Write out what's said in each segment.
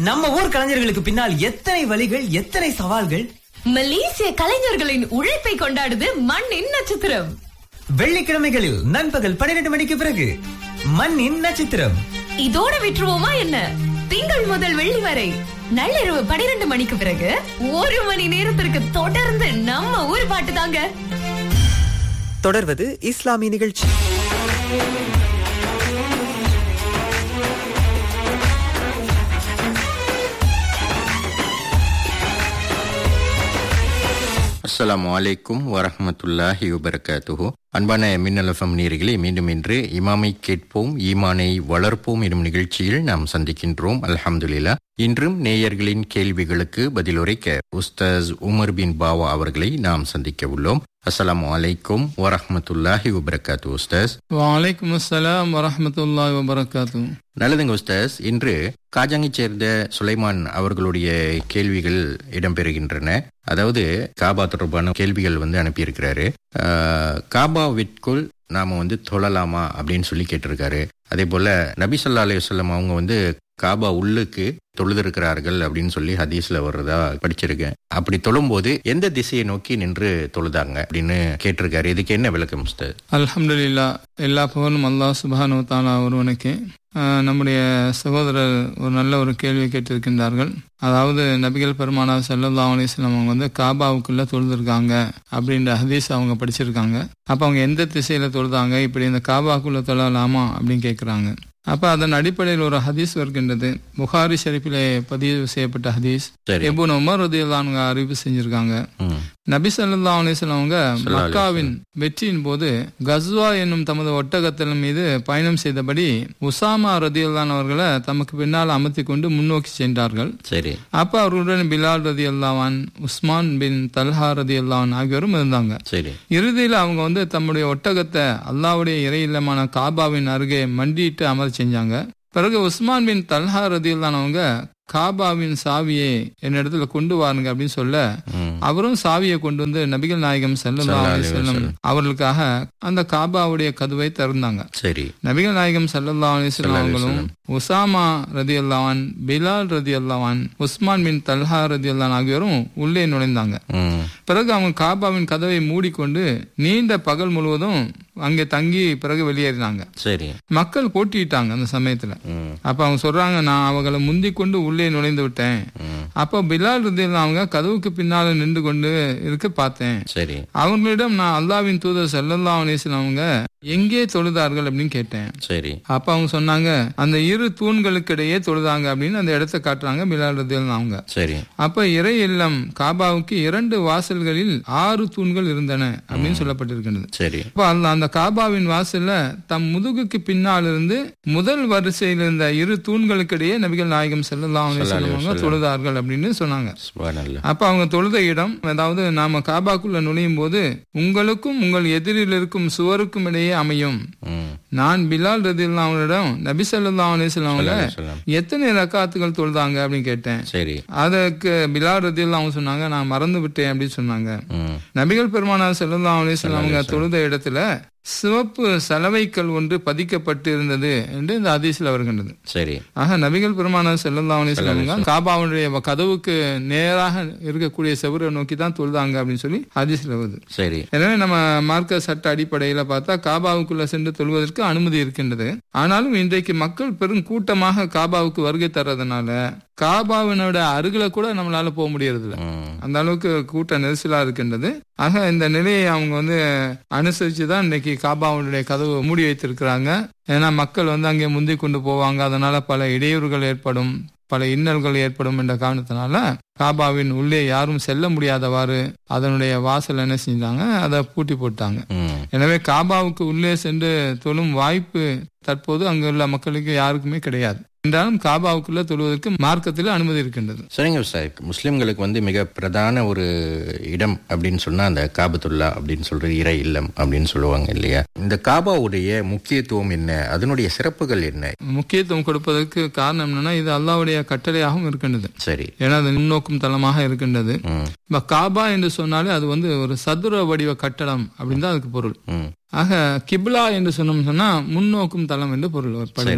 நம்ம ஊர் கலைஞர்களுக்கு பின்னால் எத்தனை வழிகள் எத்தனை சவால்கள் மலேசிய கலைஞர்களின் உழைப்பை கொண்டாடுது மண்ணின் நட்சத்திரம் வெள்ளிக்கிழமைகளில் நண்பகல் பன்னிரண்டு மணிக்கு பிறகு மண்ணின் நட்சத்திரம் இதோட விட்டுருவோமா என்ன திங்கள் முதல் வெள்ளி வரை நள்ளிரவு பனிரெண்டு மணிக்கு பிறகு ஒரு மணி நேரத்திற்கு தொடர்ந்து நம்ம ஊர் பாட்டு தாங்க தொடர்வது இஸ்லாமிய நிகழ்ச்சி அஸ்ஸலாமு அலைக்கும் வரஹ்மத்துல்லாஹி வபரகாத்துஹு அன்பான மின்னலஃபம் நீர்களே மீண்டும் இன்று இமாமை கேட்போம் ஈமானை வளர்ப்போம் எனும் நிகழ்ச்சியில் நாம் சந்திக்கின்றோம் அல்ஹம்துலில்லா இன்றும் நேயர்களின் கேள்விகளுக்கு பதிலுரைக்க உஸ்தாஸ் உமர் பின் பாவா அவர்களை நாம் சந்திக்க உள்ளோம் அஸ்ஸலாமு அலைக்கும் வரஹ்மத்துல்லாஹி வபரகாத்து உஸ்தாஸ் வலைக்கும் அஸ்ஸலாம் வரஹமத்துல்லாஹி வபரகாத்து நல்லதுங்க உஸ்தாஸ் இன்று காஜாங்கை சேர்ந்த சுலைமான் அவர்களுடைய கேள்விகள் இடம்பெறுகின்றன அதாவது காபா தொடர்பான கேள்விகள் வந்து அனுப்பியிருக்கிறாரு ஆஹ், காபாவிற்குள் நாம வந்து தொழலாமா அப்படின்னு சொல்லி கேட்டிருக்காரு அதே போல நபி ஸல்லல்லாஹு அலைஹி வஸல்லம் அவங்க வந்து காபா உள்ளுக்கு தொழுதிருக்கிறார்கள் அப்படின்னு சொல்லி ஹதீஸ்ல வர்றதா படிச்சிருக்கேன் அப்படி தொழும்போது எந்த திசையை நோக்கி நின்று தொழுதாங்க அப்படின்னு கேட்டிருக்காரு இதுக்கு என்ன விளக்கம் உஸ்தாஸ் அல்ஹம்துலில்லா எல்லா புகழும் அல்லாஹ் சுபானு தாலா ஒருவனுக்கு ஆஹ், நம்முடைய சகோதரர் ஒரு நல்ல ஒரு கேள்வி கேட்டிருக்கின்றார்கள் அதாவது நபிகள் பெருமானா சல்லல்லா அலிஸ்லாம் அவங்க வந்து காபாவுக்குள்ள தொழுதுருக்காங்க அப்படின்ற ஹதீஸ் அவங்க படிச்சிருக்காங்க அப்போ அவங்க எந்த திசையில தொழுதாங்க இப்படி இந்த காபாக்குள்ள தொழலாமா அப்படின்னு கேட்குறாங்க அப்ப அதன் அடிப்படையில் ஒரு ஹதீஸ் வருகின்றது புகாரி ஷெரீஃபிலே பதிவு செய்யப்பட்ட ஹதீஸ் சரி எபுன் உமர் ரதியல்லானுங்க அறிவு செஞ்சிருக்காங்க ம். நபி ஸல்லல்லாஹு அலைஹி வஸல்லம் அவங்க ஸல்லல்லாஹு அலைஹி மக்காவின் வெற்றியின் போது கஸ்வா என்னும் தமது ஒட்டகத்தின் மீது பயணம் செய்தபடி உசாமா ரதியல்லான் அவர்களை தமக்கு பின்னால் அமர்த்தி கொண்டு முன்னோக்கி சென்றார்கள் சரி அப்ப அவர்களுடன் பிலால் ரதி அல்லாவான் உஸ்மான் பின் தல்ஹா ரதி அல்லாவான் ஆகியோரும் இருந்தாங்க சரி இறுதியில் அவங்க வந்து தம்முடைய ஒட்டகத்தை அல்லாவுடைய இறை இல்லமான காபாவின் அருகே மண்டிட்டு அமர செஞ்சாங்க பிறகு உஸ்மான் பின் தல்ஹா ரதியுல்லான் அவங்க காபாவின் சாவியை என்னிடத்துல கொண்டு வாருங்க அப்படின்னு சொல்ல ம். அவரும் சாவியை கொண்டு வந்து நபிகள் நாயகம் ஸல்லல்லாஹு ஸல்லல்லாஹு அலைஹி அலைஹி வஸல்லம் வஸல்லம். அவர்களுக்காக அந்த காபாவுடைய கதவை திறந்தாங்க சரி நபிகள் நாயகம் ஸல்லல்லாஹு அலைஹி வஸல்லம் ஸல்லல்லாஹு அலைஹி அவங்களும் உசாமா ரதி அல்லாவான் பிலால் ரதி அல்லாவான் உஸ்மான் பின் தல்ஹா ரதி அல்லான் ஆகியோரும் உள்ளே நுழைந்தாங்க ம் பிறகு அவங்க காபாவின் கதவை மூடிக்கொண்டு நீண்ட பகல் முழுவதும் அங்கே தங்கி பிறகு வெளியேறினாங்க சரி மக்கள் போட்டிட்டாங்க அந்த சமயத்துல ம் அப்ப அவங்க சொல்றாங்க நான் அவங்களை முந்திக் கொண்டு உள்ளே நுழைந்து விட்டேன் ம் அப்போ பிலால் ரதியல்லாஹு அவங்க கதவுக்கு பின்னால நின்று கொண்டு இருக்க பார்த்தேன் சரி அவங்களிடம் நான் அல்லாவின் தூதர் ஸல்லல்லாஹு அலைஹி வஸல்லம் அவங்க எங்கே தொழுதார்கள் அப்படின்னு கேட்டேன் சரி அப்ப அவங்க சொன்னாங்க அந்த இரு தூண்களுக்கு இடையே தொழுதாங்க அப்படின்னு அந்த இடத்தை காட்டுறாங்க பிலால் ரதியல்லாஹு அவங்க சரி அப்ப இறை இல்லம் காபாவுக்கு இரண்டு வாசல்களில் ஆறு தூண்கள் இருந்தன அப்படின்னு சொல்லப்பட்டிருக்கின்றது சரி அப்ப அந்த அந்த காபாவின் வாசல்ல தம் முதுகுக்கு பின்னால் இருந்து முதல் வரிசையில் இருந்த இரு தூண்களுக்கு இடையே நபிகள் நாயகம் ஸல்லல்லாஹு அலைஹி வஸல்லம் அவங்க தொழுதார்கள் அப்படின்னு சொன்னாங்க சுபானல்ல அப்ப அவங்க தொழுத இடம் அதாவது நாம காபாக்குள்ள நுழையும் போது உங்களுக்கும் உங்கள் எதிரில் இருக்கும் சுவருக்கும் இடையே அமையும் ம் நான் பிலால் ரதில்லா அவங்களிடம் நபி ஸல்லல்லாஹு அலைஹி வஸல்லம் அவங்க சொல்லலாம் எத்தனை ரக்காத்துகள் தொழுதாங்க அப்படின்னு கேட்டேன் சரி அதற்கு பிலால் ரதில்லா அவங்க சொன்னாங்க நான் மறந்து விட்டேன் அப்படின்னு சொன்னாங்க ம் நபிகள் பெருமானார் ஸல்லல்லாஹு அலைஹி வஸல்லம் அவங்க தொழுத இடத்துல சிவப்பு சலவைக்கல் ஒன்று பதிக்கப்பட்டு இருந்தது என்று இந்த ஹதீஸ்ல வருகின்றது சரி ஆக நபிகள் பெருமானார் ஸல்லல்லாஹு அலைஹி வஸல்லம் அவங்க காபாவுடைய கதவுக்கு நேராக இருக்கக்கூடிய செவரை நோக்கி தான் தொழுதாங்க அப்படின்னு சொல்லி ஹதீஸ்ல வருது சரி எனவே நம்ம மார்க்க சட்ட அடிப்படையில பார்த்தா காபாவுக்குள்ள சென்று தொழுவதற்கு அனுமதி இருக்கின்றது ஆனாலும் இன்றைக்கு மக்கள் பெரும் கூட்டமாக காபாவுக்கு வருகை தர்றதுனால காபாவினோட அருகில கூட நம்மளால போக முடியறது இல்ல ம் அந்த அளவுக்கு கூட்ட நெரிசலா இருக்கின்றது ஆக இந்த நிலையை அவங்க வந்து அனுசரிச்சு தான் இன்னைக்கு காபாவுடைய கதவு மூடி வைத்திருக்கிறாங்க ஏன்னா மக்கள் வந்து அங்கே முந்தி கொண்டு போவாங்க அதனால பல இடையூறுகள் ஏற்படும் பல இன்னல்கள் ஏற்படும் என்ற காரணத்தினால காபாவின் உள்ளே யாரும் செல்ல முடியாதவாறு அதனுடைய வாசல் என்ன செஞ்சாங்க அதை பூட்டி போட்டாங்க ம் எனவே காபாவுக்கு உள்ளே சென்று தொழும் வாய்ப்பு தற்போது அங்குள்ள மக்களுக்கு யாருக்குமே கிடையாது என்றாலும் காபாவுக்குள்ள தொழுவதற்கு மார்க்கத்தில் அனுமதி இருக்கின்றது சரிங்க சார் முஸ்லிம்களுக்கு வந்து மிக பிரதான ஒரு இடம் அப்படின்னு சொன்னா அந்த காபத்துல்லா அப்படின்னு சொல்றது இறை இல்லம் அப்படின்னு சொல்லுவாங்க இல்லையா இந்த காபாவுடைய முக்கியத்துவம் என்ன அதனுடைய சிறப்புகள் என்ன முக்கியத்துவம் கொடுப்பதற்கு காரணம் என்னன்னா இது அல்லாவுடைய கட்டளையாகவும் இருக்கின்றது சரி ஏன்னா அது முன்னோக்கும் தளமாக இருக்கின்றது ம் இப்ப காபா என்று சொன்னாலே அது வந்து ஒரு சதுர வடிவ கட்டடம் அப்படின்னு தான் அதுக்கு பொருள் ம் ஆக கிப்லா என்று சொன்னோம் சொன்னா முன்னோக்கும் தளம் என்று பொருள் சரி படுகிறது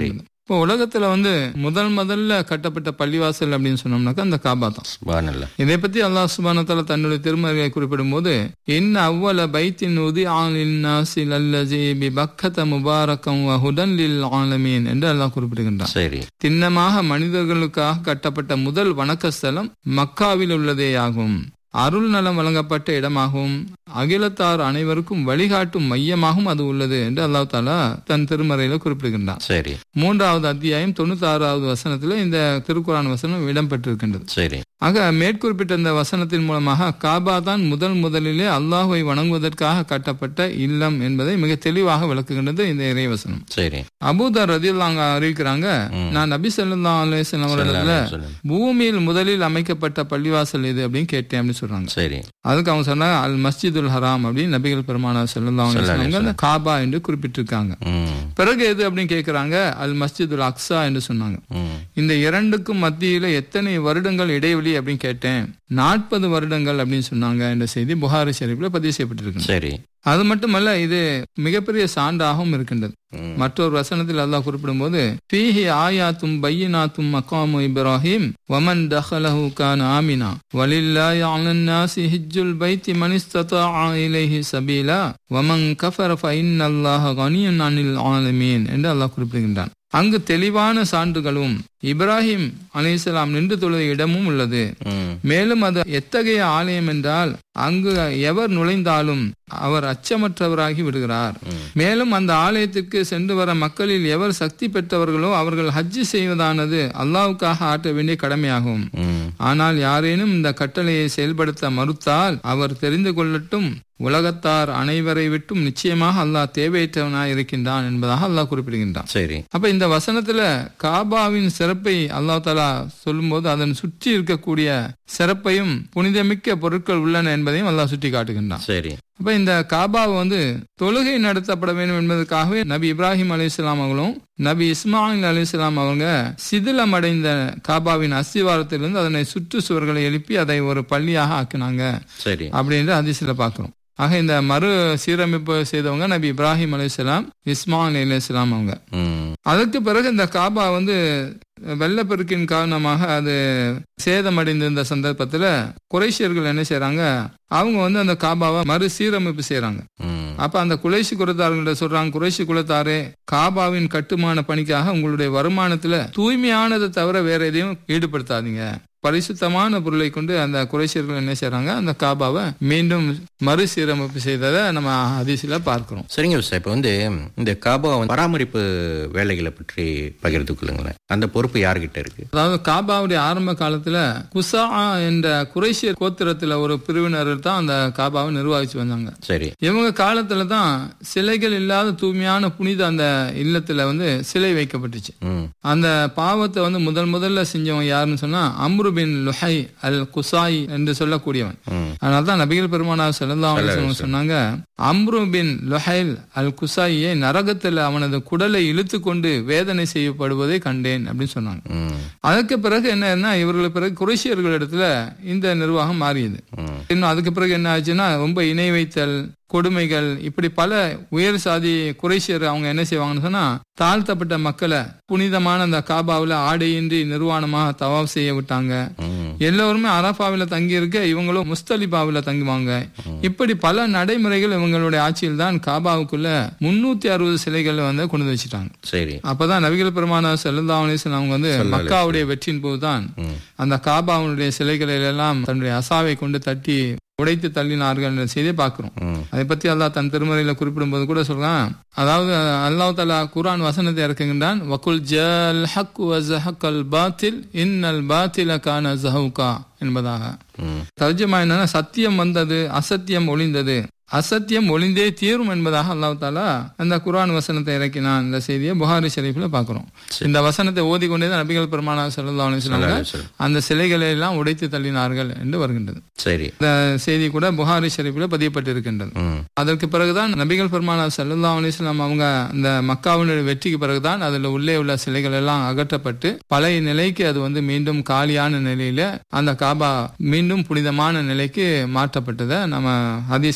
இப்போ உலகத்துல வந்து முதல் முதல்ல கட்டப்பட்ட பள்ளிவாசல் அப்படின்னு சொன்னோம்னாக்கா அந்த காபா தான் சுபானல்ல இதை பத்தி அல்லாஹ் சுபானத்தால தன்னுடைய திருமறையை குறிப்பிடும் போது இன் அவ்வள பைத்தின் உதி ஆலின் நாசில் அல்லஜி பி பக்கத முபாரக்கம் வஹுடன் லில் ஆலமீன் என்று அல்லாஹ் குறிப்பிடுகின்றான் சரி திண்ணமாக மனிதர்களுக்காக கட்டப்பட்ட முதல் வணக்க ஸ்தலம் மக்காவில் உள்ளதேயாகும் அருள் நலம் வழங்கப்பட்ட இடமாகவும் அகிலத்தார் அனைவருக்கும் வழிகாட்டும் மையமாகவும் அது உள்ளது என்று அல்லாஹ் தாலா தன் திருமறையில குறிப்பிடுகின்றான் சரி மூன்றாவது அத்தியாயம் தொண்ணூத்தி ஆறாவது வசனத்துல இந்த திருக்குறான் வசனம் இடம்பெற்றிருக்கின்றது சரி ஆக மேற்குறிப்பிட்ட இந்த வசனத்தின் மூலமாக காபா தான் முதல் முதலிலே அல்லாஹுவை வணங்குவதற்காக கட்டப்பட்ட இல்லம் என்பதை மிக தெளிவாக விளக்குகின்றது இந்த இறைவசனம் சரி அபூதர் ரதியுல்லாங்க அறிவிக்கிறாங்க நான் நபி ஸல்லல்லாஹு அலைஹி வஸல்லம் அவர்களிடத்துல சொல்லுங்க. பூமியில் முதலில் அமைக்கப்பட்ட பள்ளிவாசல் இது அப்படின்னு கேட்டேன் அப்படின்னு சொல்றாங்க சரி அதுக்கு அவங்க சொன்னாங்க அல் மஸ்ஜிதுல் ஹராம் அப்படின்னு நபிகள் பெருமானா ஸல்லல்லாஹு அலைஹி ஸல்லல்லாஹு வஸல்லம் அந்த காபா என்று குறிப்பிட்டிருக்காங்க ம் பிறகு எது அப்படின்னு கேக்குறாங்க அல் மஸ்ஜிதுல் அக்ஸா என்று சொன்னாங்க ம் இந்த இரண்டுக்கும் மத்தியில எத்தனை வருடங்கள் இடைவெளி அப்படின்னு கேட்டேன் நாற்பது வருடங்கள் அப்படின்னு சொன்னாங்க என்ற செய்தி புகாரி ஷெரீஃப்ல பதிவு செய்யப்பட்டிருக்கு சரி அது மட்டுமல்ல இது மிகப்பெரிய சான்றாகவும் இருக்கின்றது ம். மற்றொரு வசனத்தில் அல்லாஹ் குறிப்பிடும்போது ஃபீஹி ஆயாத்தும் பையினாத்தும் மக்காமு இப்ராஹிம் வமன் தஹலஹு கான ஆமினா வலில்லாஹி அலன் நாசி ஹிஜ்ஜுல் பைத்தி மன் இஸ்ததாஅ இலைஹி சபீலா வமன் கஃபர ஃபஇன்னல்லாஹ கனியுன் அனில் ஆலமீன் என்று அல்லாஹ் குறிப்பிடுகின்றான் அங்கு தெளிவான சான்றுகளும் இப்ராஹிம் அலைஹிஸ்ஸலாம் நின்று தொழுத இடமும் உள்ளது ம் மேலும் அது எத்தகைய ஆலயம் என்றால் அங்கு எவர் நுழைந்தாலும் அவர் அச்சமற்றவராகி விடுகிறார் மேலும் அந்த ஆலயத்திற்கு சென்று வர மக்களில் எவர் சக்தி பெற்றவர்களோ அவர்கள் ஹஜ்ஜி செய்வதானது அல்லாவுக்காக ஆற்ற வேண்டிய கடமையாகும் ம் ஆனால் யாரேனும் இந்த கட்டளையை செயல்படுத்த மறுத்தால் அவர் தெரிந்து கொள்ளட்டும் உலகத்தார் அனைவரை விட்டும் நிச்சயமாக அல்லாஹ் தேவையற்றவனாய் இருக்கின்றான் என்பதாக அல்லாஹ் குறிப்பிடுகின்றான் சரி அப்ப இந்த வசனத்துல காபாவின் சிறப்பை அல்லாஹ் தாலா சொல்லும்போது அதன் சுற்றி இருக்கக்கூடிய சிறப்பையும் புனிதமிக்க பொருட்கள் உள்ளன என்பதையும் அல்லாஹ் சுட்டி காட்டுகின்றான் சரி அப்ப இந்த காபாவை வந்து தொழுகை நடத்தப்பட வேண்டும் என்பதற்காகவே நபி இப்ராஹிம் அலைஹிஸ்ஸலாம் அவர்களும் நபி இஸ்மாயில் அலைஹிஸ்ஸலாம் அவங்க சிதிலமடைந்த காபாவின் அஸ்திவாரத்திலிருந்து அதனை சுற்று சுவர்களை எழுப்பி அதை ஒரு பள்ளியாக ஆக்கினாங்க சரி அப்படின்ற ஹதீஸ்ல பார்க்கிறோம் ஆக இந்த மறு சீரமைப்பு செய்தவங்க நபி இப்ராஹிம் அலைஹிஸ்ஸலாம் இஸ்மாயில் அலைஹிஸ்ஸலாம் அவங்க ம் அதற்கு பிறகு இந்த காபா வந்து வெள்ளப்பெருக்கின் காரணமாக அது சேதமடைந்திருந்த சந்தர்ப்பத்துல குறைஷியர்கள் என்ன செய்றாங்க அவங்க வந்து அந்த காபாவை மறு சீரமைப்பு செய்றாங்க ம் அப்ப அந்த குறைஷி குலத்தார்கள்ட்ட சொல்றாங்க குறைஷி குலத்தாரே காபாவின் கட்டுமான பணிக்காக உங்களுடைய வருமானத்துல தூய்மையானதை தவிர வேற எதையும் ஈடுபடுத்தாதீங்க பரிசுத்தமான பொருளை கொண்டு அந்த குறைஷியர்கள் என்ன செய்றாங்க அந்த காபாவை மீண்டும் மறுசீரமைப்பு செய்ததை நம்ம ஹதீஸ்ல பார்க்கிறோம் சரிங்க சார் இப்போ வந்து இந்த காபா பராமரிப்பு வேலைகளை பற்றி பகிர்ந்து கொள்ளுங்களேன் அந்த பொறுப்பு யார்கிட்ட இருக்கு அதாவது காபாவுடைய ஆரம்ப காலத்துல குசா என்ற குறைஷியர் கோத்திரத்துல ஒரு பிரிவினர் தான் அந்த காபாவை நிர்வகிச்சு வந்தாங்க சரி இவங்க காலத்துல தான் சிலைகள் இல்லாத தூய்மையான புனித அந்த இல்லத்துல வந்து சிலை வைக்கப்பட்டுச்சு ம் அந்த பாவத்தை வந்து முதல் முதல்ல செஞ்சவன் யாருன்னு சொன்னா அம்ரு பின் லுஹை அல் குசாய் என்று சொல்லக்கூடியவன் ம் அதனாலதான் நபிகள் பெருமானார் ஸல்லல்லாஹு அலைஹி வஸல்லம் சொன்னாங்க அம்ரு பின் லுஹைல் அல் குசாயியை நரகத்தில் அவனது குடலை இழுத்து கொண்டு வேதனை செய்யப்படுவதை கண்டேன் அப்படின்னு சொன்னாங்க ம் அதுக்கு பிறகு என்னன்னா இவர்கள் பிறகு குறைஷியர்கள் இடத்துல இந்த நிர்வாகம் மாறியது ம் இன்னும் அதுக்கு பிறகு என்ன ஆச்சுன்னா ரொம்ப இணை வைத்தல் கொடுமைகள் இப்படி பல உயர் சாதி குறைஷியர் அவங்க என்ன செய்வாங்கன்னு சொன்னா தாழ்த்தப்பட்ட மக்களை புனிதமான அந்த காபாவுல ஆடையின்றி நிர்வாணமாக தவாப் செய்ய விட்டாங்க ம் எல்லோருமே அரபாவில தங்கி இருக்க இவங்களும் முஸ்தலிபாவில தங்குவாங்க இப்படி பல நடைமுறைகள் இவங்களுடைய ஆட்சியில் தான் காபாவுக்குள்ள முன்னூத்தி அறுபது சிலைகள் வந்து கொண்டு வந்து வச்சுட்டாங்க சரி அப்பதான் நபிகள் பெருமான செல்லல்லா அலிஸ்லாம் அவங்க வந்து மக்காவுடைய வெற்றியின் போதுதான் ம் அந்த காபாவுடைய சிலைகளை எல்லாம் தன்னுடைய அசாவை கொண்டு தட்டி உடைத்து தள்ளினார்கள் என்ற செய்தியை பார்க்கிறோம் ம் அதை பத்தி அல்லாஹ் தன் திருமறையில குறிப்பிடும்போது கூட சொல்றான் அதாவது அல்லாஹ் தலா குர்ஆன் வசனத்தை இறக்குகின்றான் வகுல் ஜல் ஹக் வஸஹக்கல் பாத்தில் இன்னல் பாத்தில கான ஜஹூகா என்பதாக ம் தர்ஜமா என்னன்னா சத்தியம் வந்தது அசத்தியம் ஒளிந்தது அசத்தியம் ஒளிந்தே தீரும் என்பதாக அல்லாஹ் தாலா அந்த குர்ஆன் வசனத்தை இறக்கினான் இந்த செய்தியை புகாரி ஷரீஃப்ல பார்க்கிறோம் இந்த வசனத்தை ஓதிக்கொண்டே தான் நபிகள் பெருமானா ஸல்லல்லாஹு அலைஹி வஸல்லம் சரி. அந்த சிலைகளை எல்லாம் உடைத்து தள்ளினார்கள் என்று வருகின்றது சரி இந்த செய்தி கூட புகாரி ஷரீஃபில் பதியப்பட்டிருக்கின்றது ம் அதற்கு பிறகுதான் நபிகள் பெருமானா சல்லல்லா அலிஸ்லாம் அவங்க அந்த மக்காவினுடைய வெற்றிக்கு பிறகுதான் அதுல உள்ளே உள்ள சிலைகள் எல்லாம் அகற்றப்பட்டு பழைய நிலைக்கு அது வந்து மீண்டும் காலியான நிலையில அந்த காபா மீண்டும் புனிதமான நிலைக்கு மாற்றப்பட்டதை நம்ம ஹதீஸின் வாயிலாக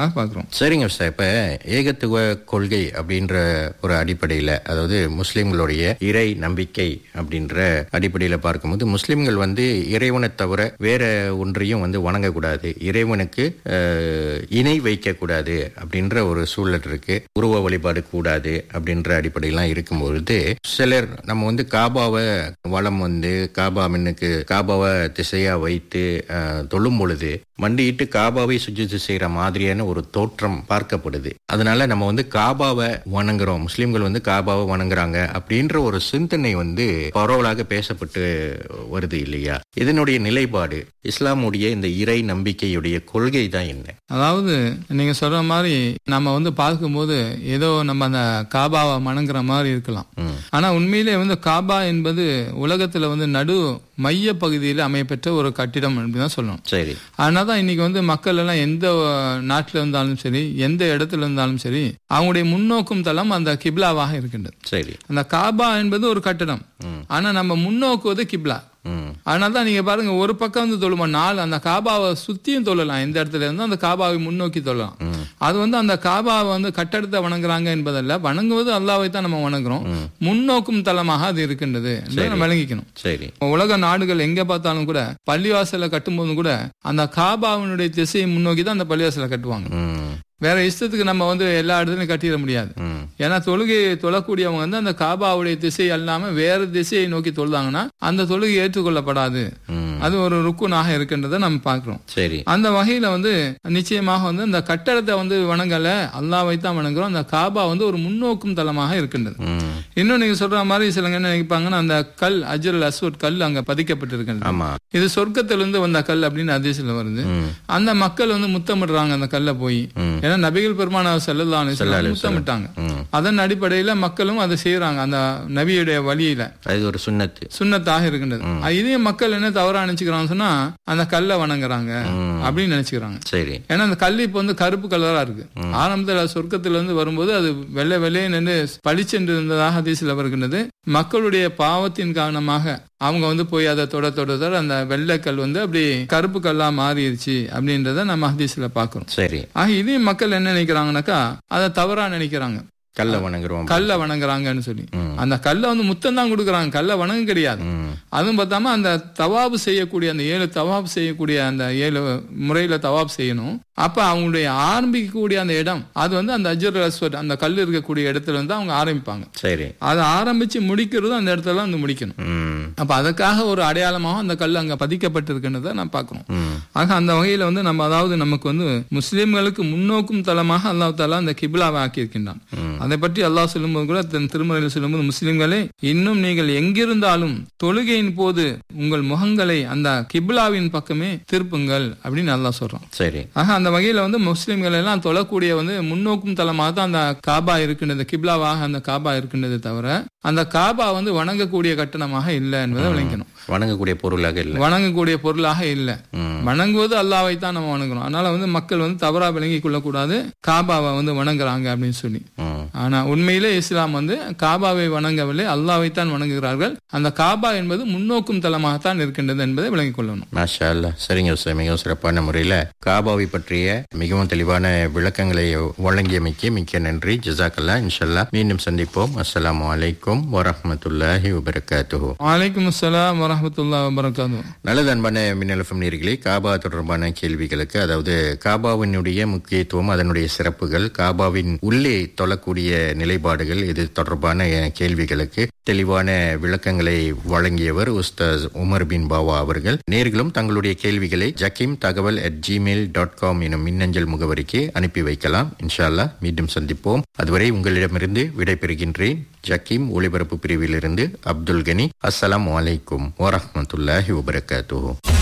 இருக்கின்றதாக பார்க்கிறோம் சரிங்க சார் இப்ப ஏகத்துவ கொள்கை அப்படின்ற ஒரு அடிப்படையில அதாவது முஸ்லிம்களுடைய இறை நம்பிக்கை அப்படின்ற அடிப்படையில பார்க்கும்போது முஸ்லிம்கள் வந்து இறைவனை தவிர வேற ஒன்றையும் வந்து வணங்கக்கூடாது இறைவனுக்கு அஹ், இணை வைக்க கூடாது அப்படின்ற ஒரு சூழல் இருக்கு உருவ வழிபாடு கூடாது அப்படின்ற அடிப்படையெல்லாம் இருக்கும்பொழுது சிலர் நம்ம வந்து காபாவை வளம் வந்து காபா மின்னுக்கு காபாவை திசையா வைத்து அஹ், தொழும் பொழுது மண்டியிட்டு காபாவை சுஜித்து செய்யற மாதிரியான ஒரு தோற்றம் பார்க்கப்படுது அதனால நம்ம வந்து காபாவை வணங்குறோம் முஸ்லிம்கள் வந்து காபாவை வணங்குறாங்க அப்படின்ற ஒரு சிந்தனை வந்து பரவலாக பேசப்பட்டு வருது இல்லையா இதனுடைய நிலைப்பாடு இஸ்லாமுடைய இந்த இறை நம்பிக்கையுடைய கொள்கை தான் என்ன அதாவது நீங்க சொல்ற மாதிரி நம்ம வந்து பார்க்கும்போது ஏதோ நம்ம அந்த காபாவை வணங்குற மாதிரி இருக்கலாம் ம். ஆனா உண்மையிலே வந்து காபா என்பது உலகத்துல வந்து நடு மைய பகுதியில் அமையப்பெற்ற ஒரு கட்டிடம் அப்படின்னு தான் சொல்லணும் சரி அதனால தான் இன்னைக்கு வந்து மக்கள் எல்லாம் எந்த அஹ், நாட்டுல இருந்தாலும் சரி எந்த இடத்துல இருந்தாலும் சரி அவங்களுடைய முன்னோக்கும் தளம் அந்த கிப்லாவாக இருக்கின்றது சரி அந்த காபா என்பது ஒரு கட்டடம் ஆனா நம்ம முன்னோக்குவது கிப்லா ம் அதனால தான் நீங்க பாருங்க ஒரு பக்கம் வந்து தொழுமா நாலு அந்த காபாவை சுத்தியும் தொழலாம் எந்த இடத்துல இருந்து அந்த காபாவை முன்னோக்கி தொழலாம் அது வந்து அந்த காபாவை வந்து கட்டடத்தை வணங்குறாங்க என்பதல்ல வணங்குவது அல்லாவை தான் நம்ம வணங்குறோம் முன்னோக்கும் தலமாக அது இருக்கின்றது என்பதை நம்ம விளங்கிக்கணும் சரி உலக நாடுகள் எங்க பார்த்தாலும் கூட பள்ளிவாசலை கட்டும்போது கூட அந்த காபாவினுடைய திசையை முன்னோக்கி தான் அந்த பள்ளிவாசலை கட்டுவாங்க ம் வேற இஷ்டத்துக்கு நம்ம வந்து எல்லா இடத்துலயும் கட்டிட முடியாது ம் ஏன்னா தொழுகையை தொழக்கூடியவங்க வந்து அந்த காபாவுடைய திசை அல்லாம வேற திசையை நோக்கி தொழுதாங்கன்னா அந்த தொழுகை ஏற்றுக்கொள்ளப்படாது ம் அது ஒரு ருக்குனாக இருக்கின்றதை நம்ம பார்க்கிறோம் சரி அந்த வகையில வந்து நிச்சயமாக வந்து இந்த கட்டடத்தை வந்து வணங்கல அல்லாவை தான் வணங்குறோம் அந்த காபா வந்து ஒரு முன்னோக்கும் தலமாக இருக்கின்றது ம் இன்னும் நீங்க சொல்ற மாதிரி சிலங்க என்ன நினைப்பாங்கன்னா அந்த கல் அஜ்ரல் அஸ்வத் கல் அங்க பதிக்கப்பட்டிருக்கின்றது ஆமா இது சொர்க்கத்திலிருந்து வந்த கல் அப்படின்னு அதிசயில் வருது ம் அந்த மக்கள் வந்து முத்தமிடுறாங்க அந்த கல்லை போய் ம். ஏன்னா நபிகள் பெருமான செல்லலாம் முத்தமிட்டாங்க ம் அதன் அடிப்படையில மக்களும் அதை செய்யறாங்க அந்த நபியுடைய வழியில அது ஒரு சுண்ணத்து சுண்ணத்தாக இருக்கின்றது இதையும் மக்கள் என்ன தவறா நினைச்சுக்கிறாங்க சொன்னா அந்த கல்லை வணங்குறாங்க ம். அப்படின்னு நினைச்சுக்கிறாங்க சரி ஏன்னா அந்த கல் இப்ப வந்து கருப்பு கலரா இருக்கு ஆரம்பத்துல சொர்க்கத்துல இருந்து வரும்போது அது வெள்ளை வெள்ளையே நின்று பளிச்சென்று இருந்ததாக ஹதீஸ்ல வருகின்றது மக்களுடைய பாவத்தின் காரணமாக அவங்க வந்து போய் அதை தொட தொட தொட அந்த வெள்ளைக்கல் வந்து அப்படி கருப்பு கல்லா மாறிடுச்சு அப்படின்றத நம்ம ஹதீஸ்ல பாக்குறோம் சரி ஆக இதையும் மக்கள் என்ன நினைக்கிறாங்கனாக்கா அதை தவறா நினைக்கிறாங்க கல்ல வணங்குறோம் கல்லை வணங்குறாங்கன்னு சொல்லி ம். அந்த கல்லை வந்து முத்தம் தான் கொடுக்குறாங்க கல்லை வணங்க கிடையாது ம் அதுவும் பார்த்தாம அந்த தவாபு செய்யக்கூடிய அந்த ஏழு தவாபு செய்யக்கூடிய அந்த ஏழு முறையில தவாப் செய்யணும் அப்ப அவங்களுடைய ஆரம்பிக்கக்கூடிய அந்த இடம் அது வந்து அந்த அஜர் அஸ்வத் அந்த கல் இருக்கக்கூடிய இடத்துல வந்து அவங்க ஆரம்பிப்பாங்க சரி அதை ஆரம்பிச்சு முடிக்கிறதும் அந்த இடத்துல வந்து முடிக்கணும் ம் அப்ப அதுக்காக ஒரு அடையாளமாக அந்த கல் அங்க பதிக்கப்பட்டிருக்கின்றதை நான் பார்க்கணும் ம் ஆக அந்த வகையில வந்து நம்ம அதாவது நமக்கு வந்து முஸ்லிம்களுக்கு முன்னோக்கும் தலமாக அல்லாஹ் தாலா அந்த கிபிலாவை ஆக்கியிருக்கின்றான் அதை பற்றி அல்லாஹ் சொல்லும்போது கூட தன் திருமறையில் சொல்லும்போது முஸ்லிம்களே இன்னும் நீங்கள் எங்கிருந்தாலும் தொழுகையின் போது உங்கள் முகங்களை அந்த கிபிலாவின் பக்கமே திருப்புங்கள் அப்படின்னு அல்லாஹ் சொல்றான் சரி ஆக அந்த வகையில வந்து முஸ்லிம்கள் எல்லாம் தொழக்கூடிய வந்து முன்னோக்கும் தலமாக தான் அந்த காபா இருக்கின்றது கிப்லாவாக அந்த காபா இருக்கின்றதே தவிர அந்த காபா வந்து வணங்கக்கூடிய கட்டணமாக இல்லை என்பதை விளங்கணும் வணங்கக்கூடிய பொருளாக இல்லை வணங்கக்கூடிய பொருளாக இல்லை ம் வணங்குவது அல்லாவை தான் நம்ம வணங்குறோம் அதனால வந்து மக்கள் வந்து தவறா விளங்கி கொள்ளக்கூடாது காபாவை வந்து வணங்குறாங்க அப்படின்னு சொல்லி ம் ஆனா உண்மையிலே இஸ்லாம் வந்து காபாவை வணங்கவில்லை அல்லாவை தான் வணங்குகிறார்கள் அந்த காபா என்பது முன்னோக்கும் தலமாகத்தான் இருக்கின்றது என்பதை விளங்கிக் கொள்ளணும் மாஷா அல்லாஹ் சரிங்க சார் மிகவும் சிறப்பான முறையில் காபாவை பற்றிய மிகவும் தெளிவான விளக்கங்களை வழங்கியமைக்கு மிக்க நன்றி ஜசாக்கல்லா இன்ஷல்லா மீண்டும் சந்திப்போம் அஸ்ஸலாமு அலைக்கும் வரஹ்மத்துல்லாஹி வபரகாத்துஹு வலைக்கும் அஸ்ஸலாம் வரஹமத்துல்லா வபரகாத்து நல்லது அன்பான மின்னலஃபம் நேர்களே காபா தொடர்பான கேள்விகளுக்கு அதாவது காபாவினுடைய முக்கியத்துவம் அதனுடைய சிறப்புகள் காபாவின் உள்ளே தொழக்கூடிய நிலைப்பாடுகள் இது தொடர்பான கேள்விகளுக்கு தெளிவான விளக்கங்களை வழங்கியவர் உஸ்தாஸ் உமர் பின் பாவா அவர்கள் நேர்களும் தங்களுடைய கேள்விகளை ஜக்கீம் தகவல் அட் ஜிமெயில் டாட் காம் எனும் மின்னஞ்சல் முகவரிக்கு அனுப்பி வைக்கலாம் இன்ஷா அல்லாஹ் மீண்டும் சந்திப்போம் அதுவரை உங்களிடமிருந்து விடைபெறுகின்றேன் ஜக்கீம் ஒளிபரப்பு பிரிவிலிருந்து அப்துல் கனி அஸ்ஸலாமு அலைக்கும் வரஹ்மத்துல்லாஹி வபரகாத்துஹு